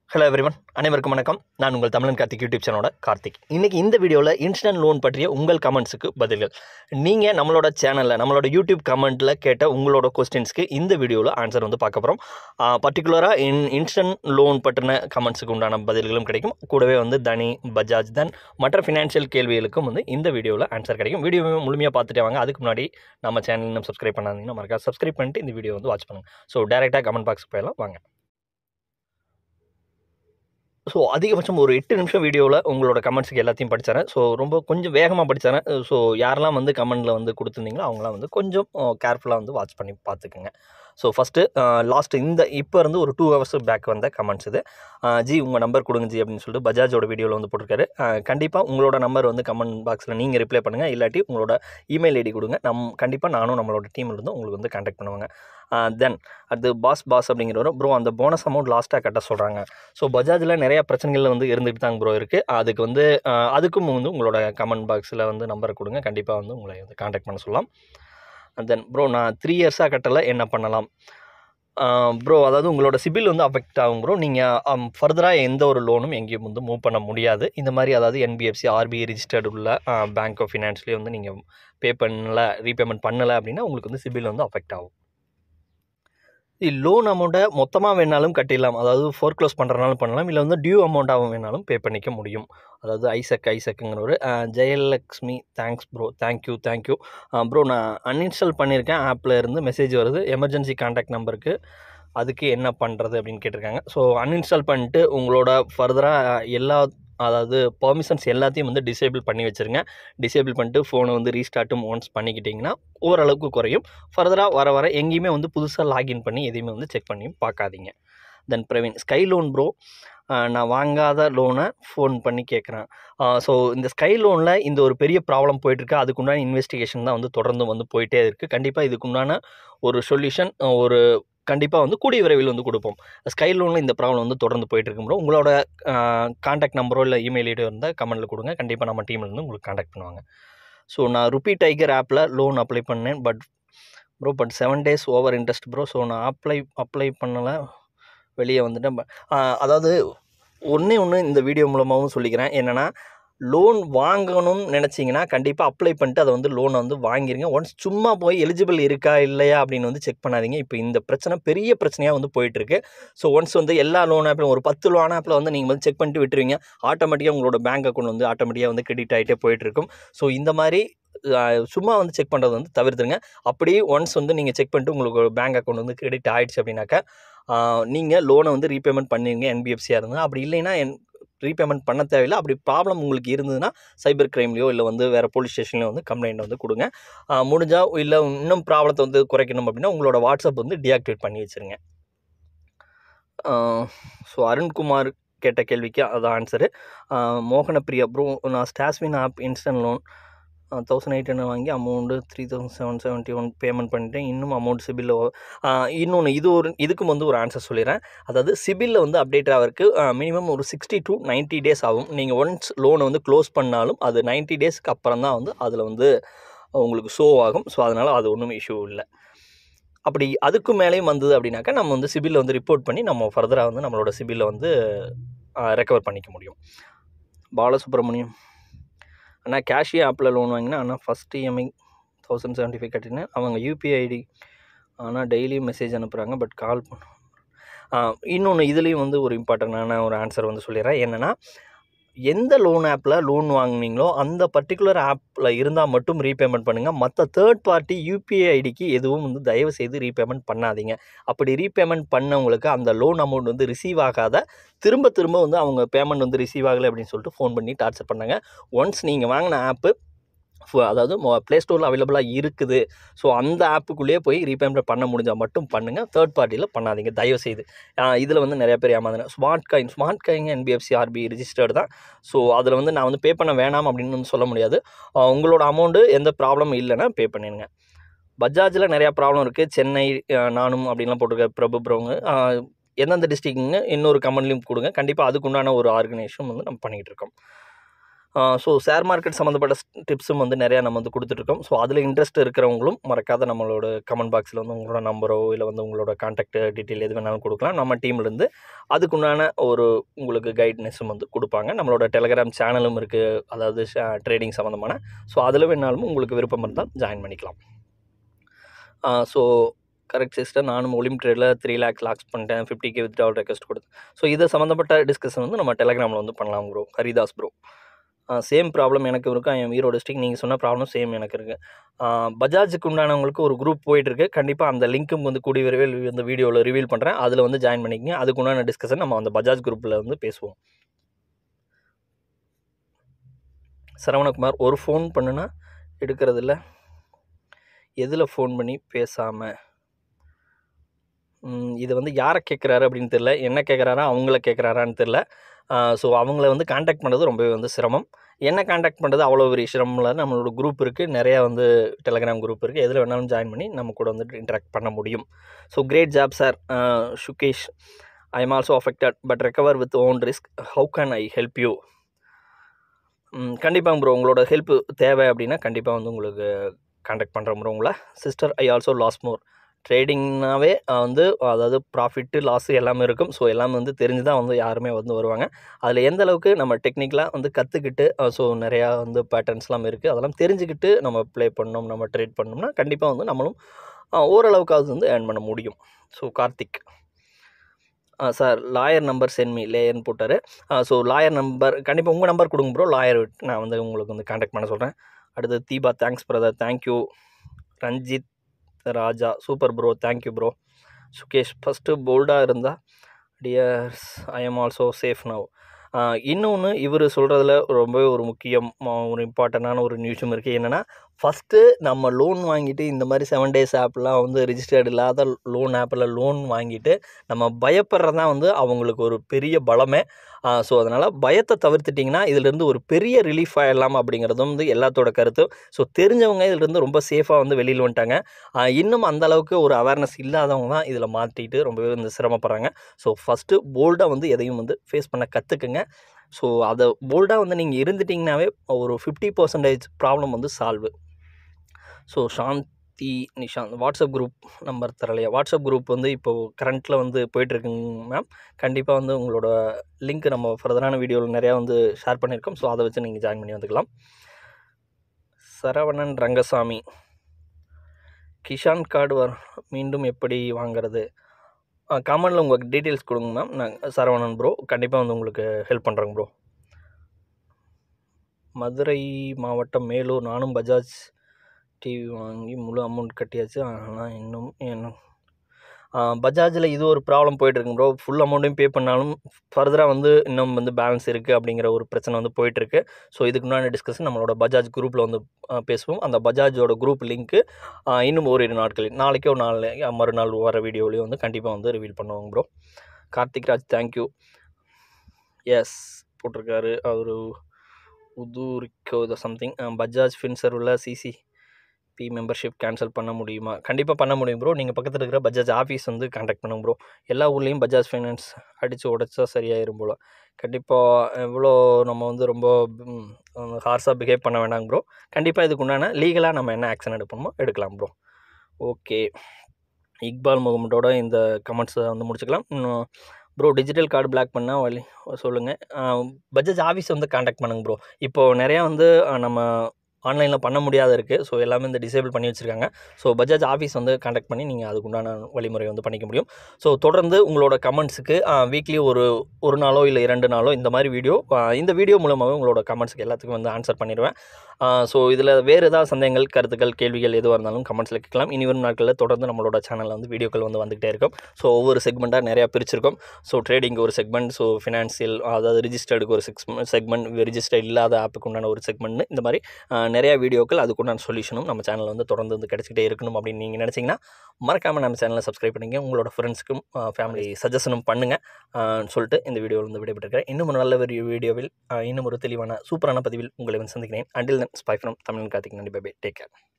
Hello everyone அனைவருக்கும் வணக்கம் நான் உங்கள் தமிழன் கார்த்திக் யூடியூப் சேனலோட கார்த்திக் இன்றைக்கி இந்த வீடியோவில் இன்ஸ்டன்ட் லோன் பற்றிய உங்கள் கமெண்ட்ஸுக்கு பதில்கள் நீங்கள் நம்மளோட சேனலில் நம்மளோட யூடியூப் கமெண்ட்டில் கேட்ட உங்களோட கொஸ்டின்ஸ்க்கு இந்த வீடியோவில் ஆன்சர் வந்து பார்க்க போகிறோம் பர்டிகுலராக இன் இன்ஸ்டன்ட் லோன் பற்றின கமெண்ட்ஸுக்கு உண்டான பதில்களும் கிடைக்கும் கூடவே வந்து தனி பஜாஜ் தன் மற்ற ஃபினான்ஷியல் கேள்விகளுக்கும் வந்து இந்த வீடியோவில் ஆன்சர் கிடைக்கும் வீடியோவை முழுமையாக பார்த்துட்டே வாங்க அதுக்கு முன்னாடி நம்ம சேனல் இன்னும் சப்ஸ்கிரைப் பண்ணாதீங்கன்னா மறக்காம சப்ஸ்கிரைப் பண்ணிட்டு இந்த வீடியோ வந்து வாட்ச் பண்ணுங்கள் ஸோ டேரெக்டாக கமெண்ட் பாக்ஸ் போயெல்லாம் வாங்க ஸோ அதிகபட்சம் ஒரு எட்டு நிமிஷம் வீடியோவில் உங்களோட கமெண்ட்ஸுக்கு எல்லாத்தையும் படித்தரேன் ஸோ ரொம்ப கொஞ்சம் வேகமாக படித்தரேன் ஸோ யாரெல்லாம் வந்து கமெண்டில் வந்து கொடுத்துருந்தீங்களோ அவங்களாம் வந்து கொஞ்சம் கேர்ஃபுல்லாக வந்து வாட்ச் பண்ணி பார்த்துக்குங்க ஸோ ஃபஸ்ட்டு லாஸ்ட் இந்த இப்போ இருந்து ஒரு டூ ஹவர்ஸ் பேக் வந்த கமெண்ட்ஸ் இது அஹ், ஜி உங்கள் நம்பர் கொடுங்க ஜி அப்படின்னு சொல்லிட்டு பஜாஜோட வீடியோவில் வந்து போட்டிருக்காரு கண்டிப்பாக உங்களோட நம்பர் வந்து கமெண்ட் பாக்ஸில் நீங்கள் ரிப்ளை பண்ணுங்கள் இல்லாட்டி உங்களோட இமெயில் ஐடி கொடுங்க நம் கண்டிப்பாக நானும் நம்மளோட டீமில் இருந்து உங்களுக்கு வந்து கான்டாக்ட் பண்ணுவாங்க தென் அது பாஸ் பாஸ் அப்படிங்கிறவரும் ப்ரோ அந்த போனஸ் அமௌண்ட் லாஸ்ட்டாக கட்ட சொல்கிறாங்க ஸோ பஜாஜில் நிறையா பிரச்சனைகள் வந்து இருந்துகிட்டு தாங்க ப்ரோ இருக்குது அதுக்கு வந்து அஹ், அதுக்கும் வந்து உங்களோட கமெண்ட் பாக்ஸில் வந்து நம்பர் கொடுங்க கண்டிப்பாக வந்து உங்களை வந்து காண்டாக்ட் பண்ண சொல்லலாம் தென் ப்ரோ நான் த்ரீ இயர்ஸாக கட்டலை என்ன பண்ணலாம் ப்ரோ அதாவது உங்களோட சிபில் வந்து அஃபெக்ட் ஆகும் ப்ரோ நீங்கள் ஃபர்தராக எந்த ஒரு லோனும் எங்கேயும் வந்து மூவ் பண்ண முடியாது இந்த மாதிரி அதாவது என்பிஎஃப்சி ஆர்பிஐ ரிஜிஸ்டர்டு உள்ள பேங்க் ஆஃப் ஃபினான்ஸ்லேயே வந்து நீங்கள் பே பண்ணல ரீபேமெண்ட் பண்ணலை அப்படின்னா உங்களுக்கு வந்து சிபில் வந்து அஃபெக்ட் ஆகும் லோன் அமௌண்ட்டை மொத்தமாக வேணாலும் கட்டிடலாம் அதாவது ஃபோர் க்ளோஸ் பண்ணுறனாலும் பண்ணலாம் இல்லை வந்து டியூ அமௌண்ட்டாகவும் வேணாலும் பே பண்ணிக்க முடியும் அதாவது ஐசக் ஐசக்குங்கிற ஒரு Jayalakshmi thanks bro thank you thank you bro நான் அன்இன்ஸ்டால் பண்ணியிருக்கேன் ஆப்பில் இருந்து மெசேஜ் வருது எமர்ஜென்சி கான்டாக்ட் நம்பருக்கு அதுக்கு என்ன பண்ணுறது அப்படின்னு கேட்டிருக்காங்க ஸோ அன்இன்ஸ்டால் பண்ணிட்டு உங்களோட ஃபர்தராக எல்லா அதாவது பெர்மிஷன்ஸ் எல்லாத்தையும் வந்து டிசேபிள் பண்ணி வச்சுருங்க டிசேபிள் பண்ணிட்டு ஃபோனை வந்து ரீஸ்டார்ட்டும் ஒன்ஸ் பண்ணிக்கிட்டிங்கன்னா ஓரளவுக்கு குறையும் ஃபர்தராக வர வர எங்கேயுமே வந்து புதுசாக லாகின் பண்ணி எதையுமே வந்து செக் பண்ணி பார்க்காதீங்க then Praveen sky loan bro நான் வாங்காத லோனை ஃபோன் பண்ணி கேட்குறேன் ஸோ இந்த ஸ்கை லோனில் இந்த ஒரு பெரிய ப்ராப்ளம் போயிட்டுருக்கு அதுக்குண்டான இன்வெஸ்டிகேஷன் தான் வந்து தொடர்ந்து வந்து போயிட்டே இருக்குது கண்டிப்பாக இதுக்குண்டான ஒரு சொல்யூஷன் ஒரு கண்டிப்பாக வந்து கூடிய விரைவில் வந்து கொடுப்போம் ஸ்கை லோனில் இந்த ப்ராப்ளம் வந்து தொடர்ந்து போயிட்டு இருக்கும் bro. உங்களோட காண்டாக்ட் நம்பரோ இல்லை இமெயில் ஐடியோ இருந்தால் கமெண்ட்டில் கொடுங்க கண்டிப்பாக நம்ம டீமில் இருந்து உங்களுக்கு காண்டாக்ட் பண்ணுவாங்க ஸோ நான் ருபி டைகர் ஆப்பில் லோன் அப்ளை பண்ணேன் but bro but seven days over interest bro so நான் அப்ளை அப்ளை பண்ணலை வெளியே வந்துட்டேன் But, ஆஹ், அதாவது ஒன்றே ஒன்று இந்த வீடியோ மூலமாகவும் சொல்லிக்கிறேன் என்னென்னா லோன் வாங்கணும்னு நினச்சிங்கன்னா கண்டிப்பாக அப்ளை பண்ணிட்டு அதை வந்து லோனை வந்து வாங்கிருங்க ஒன்ஸ் சும்மா போய் எலிஜிபிள் இருக்கா இல்லையா அப்படின்னு வந்து செக் பண்ணாதீங்க இப்போ இந்த பிரச்சனை பெரிய பிரச்சனையாக வந்து போயிட்டுருக்கு ஸோ ஒன்ஸ் வந்து எல்லா லோன் ஆப்பிலும் ஒரு பத்து லோன் ஆப்பில் வந்து நீங்கள் வந்து செக் பண்ணிட்டு விட்டுருவீங்க ஆட்டோமேட்டிக்காக உங்களோட பேங்க் அக்கௌண்ட் வந்து ஆட்டோமேட்டிக்காக வந்து கிரெடிட் ஆகிட்டே போயிட்டுருக்கும் ஸோ இந்த மாதிரி அஹ், சும்மா வந்து செக் பண்ணுறது வந்து தவிர்த்துருங்க அப்படியே ஒன்ஸ் வந்து நீங்கள் செக் பண்ணிட்டு உங்களுக்கு பேங்க் அக்கௌண்ட் வந்து கிரெடிட் ஆகிடுச்சு அப்படின்னாக்கா நீங்கள் லோனை வந்து ரீபேமெண்ட் பண்ணிடுங்க என்பிஎஃப்சியாக இருந்தால் அப்படி இல்லைன்னா என் ரீபேமெண்ட் பண்ண தேவையில்லை அப்படி ப்ராப்ளம் உங்களுக்கு இருந்ததுன்னா சைபர் கிரைம்லையோ இல்லை வந்து வேறு போலீஸ் ஸ்டேஷன்லையோ வந்து கம்ப்ளைண்ட் வந்து கொடுங்க முடிஞ்சால் இல்லை இன்னும் ப்ராப்ளத்தை வந்து குறைக்கணும் அப்படின்னா உங்களோட வாட்ஸ்அப் வந்து டீஆக்டிவேட் பண்ணி வச்சுருங்க ஸோ அருண்குமார் கேட்ட கேள்விக்கு அதான் ஆன்சரு மோகனப்பிரியா ப்ரோ நான் ஸ்டாஸ்வின் app instant loan thousand eight hundred வாங்கி amount three thousand seven seventy one payment பண்ணிட்டேன் இன்னும் அமௌண்ட் சிபிலில் இன்னொன்று இது ஒரு இதுக்கும் வந்து ஒரு ஆன்சர் சொல்லிடுறேன் அதாவது சிபிலில் வந்து அப்டேட் ஆகிறதுக்கு மினிமம் ஒரு சிக்ஸ்டி டு 90 டேஸ் ஆகும் நீங்கள் ஒன்ஸ் லோனை வந்து க்ளோஸ் பண்ணாலும் அது 90 டேஸ்க்கு அப்புறம் தான் வந்து அதில் வந்து உங்களுக்கு ஷோ ஆகும் ஸோ அதனால் அது ஒன்றும் இஷ்யூ இல்லை அப்படி அதுக்கு மேலேயும் வந்தது அப்படின்னாக்கா நம்ம வந்து சிபிலில் வந்து ரிப்போர்ட் பண்ணி நம்ம ஃபர்தராக வந்து நம்மளோட சிபிலில் வந்து ரெக்கவர் பண்ணிக்க முடியும் பாலசுப்ரமணியம் அண்ணா கேஷியா ஆப்பில் லோன் வாங்கினா ஆனால் first EMI thousand seventy five கட்டினேன் அவங்க யூபிஐ ஐடி ஆனால் டெய்லியும் மெசேஜ் அனுப்புகிறாங்க பட் கால் பண்ண இன்னொன்று இதுலேயும் வந்து ஒரு இம்பார்ட்டண்டான ஒரு ஆன்சர் வந்து சொல்லிடுறேன் என்னென்னா எந்த லோன் ஆப்பில் லோன் வாங்குனீங்களோ அந்த பர்டிகுலர் ஆப்பில் இருந்தால் மட்டும் ரீபேமெண்ட் பண்ணுங்கள் மற்ற தேர்ட் பார்ட்டி யூபிஐ ஐடிக்கு எதுவும் வந்து தயவு செய்து ரீபேமெண்ட் பண்ணாதீங்க அப்படி ரீபேமெண்ட் பண்ணவங்களுக்கு அந்த லோன் அமௌண்ட் வந்து ரிசீவ் ஆகாத திரும்ப திரும்ப வந்து அவங்க பேமெண்ட் வந்து ரிசீவ் ஆகலை அப்படின்னு சொல்லிட்டு ஃபோன் பண்ணி டார்ச்சர் பண்ணாங்க ஒன்ஸ் நீங்கள் வாங்கின ஆப்பு அதாவது ப்ளே ஸ்டோரில் அவைலபிளாக இருக்குது ஸோ அந்த ஆப்புக்குள்ளேயே போய் ரீபேமெண்ட் பண்ண முடிஞ்சால் மட்டும் பண்ணுங்கள் தேர்ட் பார்ட்டியில் பண்ணாதீங்க தயவு செய்து இதில் வந்து நிறைய பேர் ஏமாந்தேன் smart coin smart coin NBFC RB registered தான் ஸோ அதில் வந்து நான் வந்து பே பண்ண வேணாம் அப்படின்னு வந்து சொல்ல முடியாது ஆஹ் உங்களோட அமௌண்ட்டு எந்த ப்ராப்ளமும் இல்லைன்னா பே பண்ணிடுங்க பஜாஜில் நிறையா ப்ராப்ளம் இருக்குது சென்னை ஆஹ் நானும் அப்படின்லாம் போட்டிருக்க பிரபு ப்ரோங்க ஆஹ் எந்தெந்த டிஸ்ட்ரிக்ட்னு இன்னொரு கமெண்ட்லையும் கொடுங்க கண்டிப்பாக அதுக்குண்டான ஒரு ஆர்கனைசேஷன் வந்து நம்ம பண்ணிகிட்டு இருக்கோம் ஸோ ஷேர் மார்க்கெட் சம்மந்தப்பட்ட டிப்ஸும் வந்து நிறையா நம்ம வந்து கொடுத்துட்ருக்கோம் ஸோ அதில் இன்ட்ரெஸ்ட் இருக்கிறவங்களும் மறக்காத நம்மளோட கமெண்ட் பாக்ஸில் வந்து உங்களோட நம்பரோ இல்லை வந்து உங்களோட கான்டாக்ட் டீட்டெயில் எது வேணாலும் கொடுக்கலாம் நம்ம டீம்லேருந்து அதுக்குண்டான ஒரு உங்களுக்கு கைட்னஸும் வந்து கொடுப்பாங்க நம்மளோட டெலகிராம் சேனலும் இருக்குது அதாவது ட்ரேடிங் சம்மந்தமான ஸோ அதில் வேணாலும் உங்களுக்கு விருப்பம் இருந்தால் ஜாயின் பண்ணிக்கலாம் ஸோ கரெக்ட் சிஸ்டர் நானும் ஒலிம் ட்ரேடில் த்ரீ லேக்ஸ் லாக்ஸ் பண்ணிட்டேன் ஃபிஃப்டி கே வித் ரெக்வஸ்ட் கொடுத்தேன் ஸோ இது சம்மந்தப்பட்ட டிஸ்கஷன் வந்து நம்ம டெலகிராமில் வந்து பண்ணலாம் bro Haridas bro same problem எனக்கு இருக்கும் என் ஈரோடு டிஸ்ட்ரிக் நீங்கள் சொன்ன ப்ராப்ளம் சேம் எனக்கு இருக்குது பஜாஜுக்கு உண்டானவங்களுக்கு ஒரு குரூப் போயிட்டுருக்கு கண்டிப்பாக அந்த லிங்க்கும் வந்து கூடிய விரைவில் இந்த வீடியோவில் ரிவீல் பண்ணுறேன் அதில் வந்து ஜாயின் பண்ணிக்கங்க அதுக்கு உண்டான டிஸ்கஷன் நம்ம அந்த பஜாஜ் குரூப்பில் வந்து பேசுவோம் சரவணகுமார் ஒரு ஃபோன் பண்ணுனா எடுக்கிறதில்ல எதில் ஃபோன் பண்ணி பேசாமல் இது வந்து யாரை கேட்குறாரு அப்படின்னு தெரில என்ன கேட்குறாரா அவங்கள கேட்குறாரான்னு தெரில ஸோ அவங்கள வந்து காண்டாக்ட் பண்ணுறது ரொம்பவே வந்து சிரமம் என்ன காண்டாக்ட் பண்ணுறது அவ்வளோ பெரிய சிரமம் இல்லை நம்மளோட குரூப் இருக்குது நிறையா வந்து டெலகிராம் குரூப் இருக்குது எதில் வேணாலும் ஜாயின் பண்ணி நம்ம கூட வந்து இன்ட்ராக்ட் பண்ண முடியும் so great job sir Sukesh I am also affected but recover with own risk how can I help you கண்டிப்பாக ப்ரோ உங்களோட ஹெல்ப் தேவை அப்படின்னா கண்டிப்பாக வந்து உங்களுக்கு காண்டாக்ட் பண்ணுறேன் ப்ரோ உங்களை sister I also loss more ட்ரேடிங்னாவே வந்து அதாவது ப்ராஃபிட்டு லாஸு எல்லாமே இருக்கும் ஸோ எல்லாமே வந்து தெரிஞ்சு தான் வந்து யாருமே வந்து வருவாங்க அதில் எந்த அளவுக்கு நம்ம டெக்னிக்கலாக வந்து கற்றுக்கிட்டு ஸோ நிறையா வந்து பேட்டர்ன்ஸ்லாம் இருக்குது அதெல்லாம் தெரிஞ்சுக்கிட்டு நம்ம ப்ளே பண்ணோம் நம்ம ட்ரேட் பண்ணோம்னா கண்டிப்பாக வந்து நம்மளும் ஓரளவுக்காவது வந்து ஏர்ன் பண்ண முடியும் so Karthik sir lawyer number send me லேயர்னு போட்டார் ஸோ லாயர் நம்பர் கண்டிப்பாக உங்கள் நம்பர் கொடுங்க ப்ரோ லாயர் நான் வந்து உங்களுக்கு வந்து காண்டாக்ட் பண்ண சொல்கிறேன் அடுத்து Deepa thanks brother thank you Ranjith Raja super bro thank you bro Sukesh first போல்டாக இருந்தால் dears I am also safe now இன்னொன்று இவர் சொல்கிறதுல ரொம்பவே ஒரு முக்கியம் ஒரு இம்பார்ட்டண்ட்டான ஒரு நியூஸும் இருக்குது என்னென்னா ஃபஸ்ட்டு நம்ம லோன் வாங்கிட்டு இந்த மாதிரி செவன் டேஸ் ஆப்லாம் வந்து ரிஜிஸ்டர்டு இல்லாத லோன் ஆப்பில் லோன் வாங்கிட்டு நம்ம பயப்படுறது தான் வந்து அவங்களுக்கு ஒரு பெரிய பலமே ஸோ அதனால் பயத்தை தவிர்த்துட்டிங்கன்னா இதிலேருந்து ஒரு பெரிய ரிலீஃப் ஆகிடலாம் அப்படிங்கிறதும் வந்து எல்லாத்தோட கருத்து ஸோ தெரிஞ்சவங்க இதிலேருந்து ரொம்ப சேஃபாக வந்து வெளியில் வந்துட்டாங்க இன்னும் அந்த அளவுக்கு ஒரு அவேர்னஸ் இல்லாதவங்க தான் இதில் மாற்றிட்டு ரொம்பவே வந்து சிரமப்படுறாங்க ஸோ ஃபஸ்ட்டு போல்டாக வந்து எதையும் வந்து ஃபேஸ் பண்ண கற்றுக்குங்க ஸோ அதை போல்டாக வந்து நீங்கள் இருந்துட்டிங்கனாவே ஒரு ஃபிஃப்டி பர்சன்டேஜ் ப்ராப்ளம் வந்து solve so Shanti Nishanth WhatsApp group number தரலையா வாட்ஸ்அப் குரூப் வந்து இப்போது கரண்ட்டில் வந்து போயிட்டுருக்குங்க மேம் கண்டிப்பாக வந்து உங்களோட லிங்க் நம்ம ஃபர்தரான வீடியோவில் நிறையா வந்து ஷேர் பண்ணியிருக்கோம் ஸோ அதை வச்சு நீங்கள் ஜாயின் பண்ணி வந்துக்கலாம் சரவணன் ரங்கசாமி கிஷான் கார்டு வர மீண்டும் எப்படி வாங்குறது கமெண்டில் உங்களுக்கு டீட்டெயில்ஸ் கொடுங்க மேம் நான் சரவணன் ப்ரோ கண்டிப்பாக வந்து உங்களுக்கு ஹெல்ப் பண்ணுறேங்க ப்ரோ மதுரை மாவட்டம் மேலூர் நானும் பஜாஜ் டிவி வாங்கி முழு அமௌண்ட் கட்டியாச்சு ஆனால் இன்னும் என்ன பஜாஜில் இது ஒரு ப்ராப்ளம் போயிட்டுருக்கு ப்ரோ ஃபுல் அமௌண்ட்டையும் பே பண்ணாலும் ஃபர்தராக வந்து இன்னும் வந்து பேலன்ஸ் இருக்குது அப்படிங்கிற ஒரு பிரச்சனை வந்து போயிட்டுருக்கு ஸோ இதுக்கு முன்னாடி டிஸ்கஷன் நம்மளோட பஜாஜ் குரூப்பில் வந்து பேசுவோம் அந்த பஜாஜோட குரூப் லிங்க்கு இன்னும் ஓரிரு நாட்களில் நாளைக்கோ நாளை மறுநாள் வர வீடியோலையும் வந்து கண்டிப்பாக வந்து ரிவீல் பண்ணுவாங்க bro Karthik Raj thank you yes போட்டிருக்காரு அவர் உதூரிக்கோ இதை சம்திங் பஜாஜ் ஃபின்சர்வில் சிசி பி மெம்பர்ஷிப் கேன்சல் பண்ண முடியுமா கண்டிப்பாக பண்ண முடியும் ப்ரோ நீங்கள் பக்கத்தில் இருக்கிற பஜாஜ் ஆஃபீஸ் வந்து கான்டாக்ட் பண்ணுங்க ப்ரோ எல்லா ஊர்லேயும் பஜாஜ் ஃபைனான்ஸ் அடித்து உடச்சா சரியாயிரும் போல் கண்டிப்பாக எவ்வளோ நம்ம வந்து ரொம்ப ஹார்ஸாக பிஹேவ் பண்ண வேண்டாங்க ப்ரோ கண்டிப்பாக இதுக்கு உண்டான லீகலாக நம்ம என்ன ஆக்ஷன் எடுப்போமோ எடுக்கலாம் ப்ரோ ஓகே இக்பால் முகமட்டோட இந்த கமெண்ட்ஸை வந்து முடிச்சுக்கலாம் இன்னும் ப்ரோ டிஜிட்டல் கார்டு பிளாக் பண்ணால் வழி சொல்லுங்கள் பஜாஜ் ஆஃபீஸ் வந்து காண்டாக்ட் பண்ணுங்க ப்ரோ இப்போது நிறையா வந்து நம்ம ஆன்லைனில் பண்ண முடியாத இருக்குது ஸோ எல்லாமே இந்த டிசேபிள் பண்ணி வச்சுருக்காங்க ஸோ பஜாஜ் ஆஃபீஸ் வந்து காண்டாக்ட் பண்ணி நீங்கள் அதுக்குண்டான வழிமுறை வந்து பண்ணிக்க முடியும் ஸோ தொடர்ந்து உங்களோட கமெண்ட்ஸுக்கு வீக்லி ஒரு ஒரு நாளோ இல்லை இரண்டு நாளோ இந்த மாதிரி வீடியோ இந்த வீடியோ மூலமாகவே உங்களோட கமெண்ட்ஸுக்கு எல்லாத்துக்கும் வந்து ஆன்சர் பண்ணிடுவேன் ஸோ இதில் வேறு ஏதாவது சந்தேகங்கள் கருத்துக்கள் கேள்விகள் எதுவாக இருந்தாலும் கமெண்ட்ஸில் கேட்கலாம் இனி வரும் நாட்களில் தொடர்ந்து நம்மளோட சேனலில் வந்து வீடியோக்கள் வந்து வந்துகிட்டே இருக்கும் ஸோ ஒவ்வொரு செக்மெண்ட்டாக நிறையா பிரிச்சிருக்கோம் ஸோ ட்ரேடிங் ஒரு செக்மெண்ட் ஸோ ஃபினான்சியல் அதாவது ரிஜிஸ்டர்டுக்கு ஒரு சிக்ஸ் செக்மெண்ட் ரிஜிஸ்டர் இல்லாத ஆப்புக்கு உண்டான ஒரு செக்மெண்ட் இந்த மாதிரி நிறையா வீடியோக்கள் அதுக்குண்டான சொல்யூஷனும் நம்ம சேனலில் வந்து தொடர்ந்து வந்து கிடச்சிக்கிட்டே இருக்கணும் அப்படின்னு நீங்கள் நினச்சிங்கன்னா மறக்காமல் நம்ம சேனலை சப்ஸ்கிரைப் பண்ணிங்க உங்களோட ஃப்ரெண்ட்ஸுக்கும் ஃபேமிலி சஜஷனும் பண்ணுங்கள் சொல்லிட்டு இந்த வீடியோவில் வந்து விடைபெற்றிருக்கிறேன் இன்னும் ஒரு நல்ல ஒரு வீடியோவில் இன்னும் ஒரு தெளிவான சூப்பரான பதிவில் உங்களை வந்து சந்திக்கிறேன் until then spy from Tamil Karthik நன்றி பை டேக் கேர்